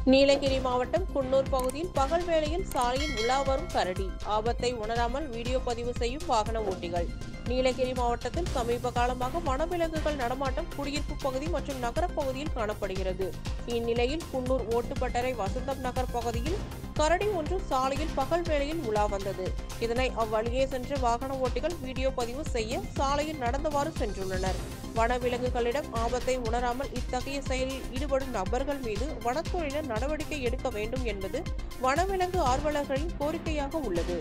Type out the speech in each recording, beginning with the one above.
நீலகிரி மாவட்டம் குன்னூர் பகுதியில் பகல் வேளையில் சாலையில் உலா வரும் கரடி ஆபத்தை உணராமல் வீடியோ பதிவு செய்யும் வாகன ஓட்டிகள் நீலகிரி மாவட்டத்தில் சமீப காலமாக வனவிலங்குகள் நடமாட்டம் குடியிருப்பு பகுதி மற்றும் நகரப் பகுதியில் காணப்படுகிறது இந்நிலையில் குன்னூர் ஓட்டுப்பட்டறை வசந்தம் நகர் பகுதியில் கரடி ஒன்று சாலையில் பகல் வேளையில் உலா வந்தது இதனை அவ்வழியே சென்ற வாகன ஓட்டிகள் வீடியோ பதிவு செய்ய சாலையில் நடந்தவாறு சென்றுள்ளனர் வனவிலங்குகளிடம் ஆபத்தை உணராமல் இத்தகைய செயலில் ஈடுபடும் நபர்கள் மீது வனத்துறையினர் நடவடிக்கை எடுக்க வேண்டும் என்பது வனவிலங்கு ஆர்வலர்களின் கோரிக்கையாக உள்ளது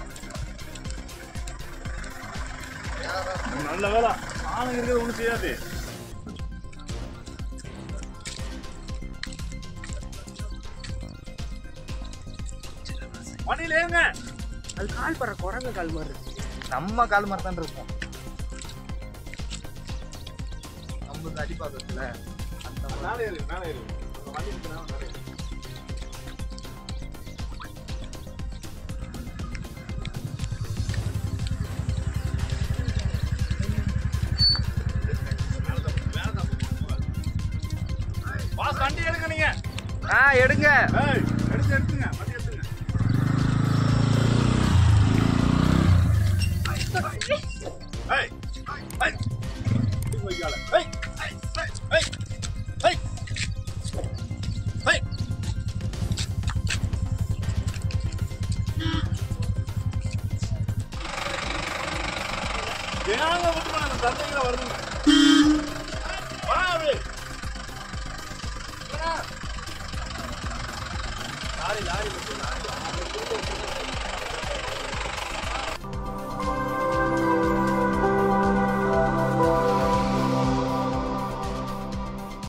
நல்ல வேலை ஆளுங்க இருக்கிறது ஒன்றும் செய்யாது வண்டியில ஏங்க அது கால் படுற குரங்கு கால் மாதிரி இருக்கு நம்ம கால் மாதிரி தான் இருக்கும் நம்ம அடி பாக்கத்துல அந்த மாதிரி மேலே ஏறு மேலே ஏறு அந்த வண்டி இருக்கு, மேலே ஏறு. பாஸ் வண்டி எடுங்க நீங்க ஆ எடுங்க ஏய் எடுத்து எடுத்துங்க வண்டி எடுத்துங்க ஏய் ஏய் இது வைக்கால ஏய் ஏய் ஏய் ஏய் ஏய் ஏங்க விட்டுமா அந்த தந்தைகளை வருதுங்க வா அப்படியே லாரி லாரி லாரி